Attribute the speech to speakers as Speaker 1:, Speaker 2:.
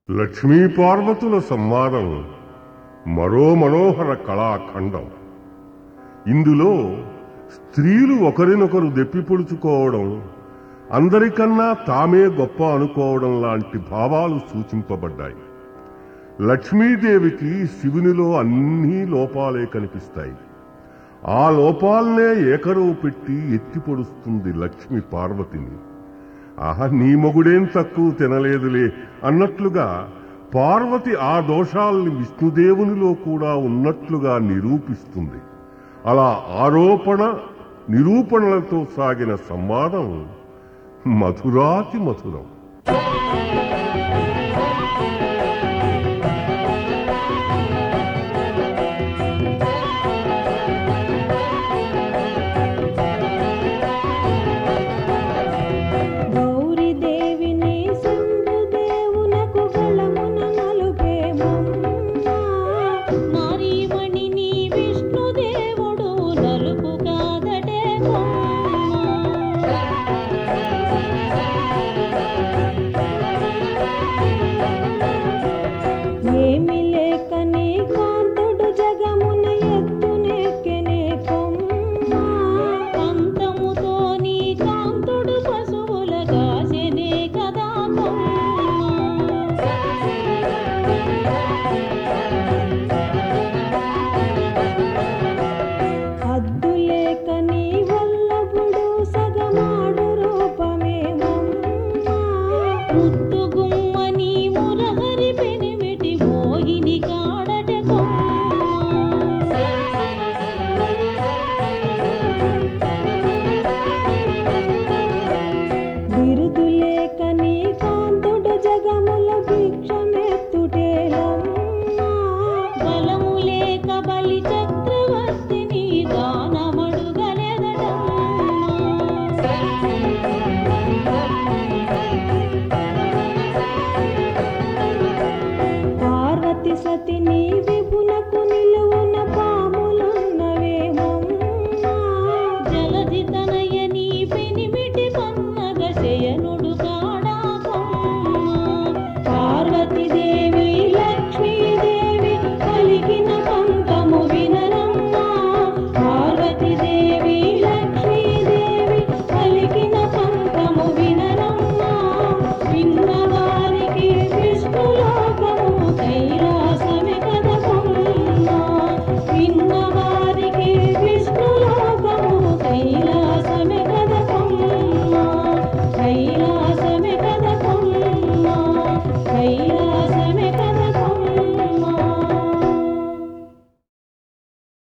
Speaker 1: లక్ష్మీ పార్వతుల సంవాదం మరో మనోహర కళాఖండం ఇందులో స్త్రీలు ఒకరినొకరు దెప్పిపొడుచుకోవడం అందరికన్నా తామే గొప్ప అనుకోవడం లాంటి భావాలు సూచింపబడ్డాయి లక్ష్మీదేవికి శివునిలో అన్నీ లోపాలే కనిపిస్తాయి ఆ లోపాలనే ఏకరువు పెట్టి ఎత్తిపొడుస్తుంది లక్ష్మి పార్వతిని ఆహా నీ మొగుడేం తక్కువ తినలేదులే అన్నట్లుగా పార్వతి ఆ దోషాల్ని విష్ణుదేవునిలో కూడా ఉన్నట్లుగా నిరూపిస్తుంది అలా ఆరోపణ నిరూపణలతో సాగిన సంవాదం మధురాతి మధురం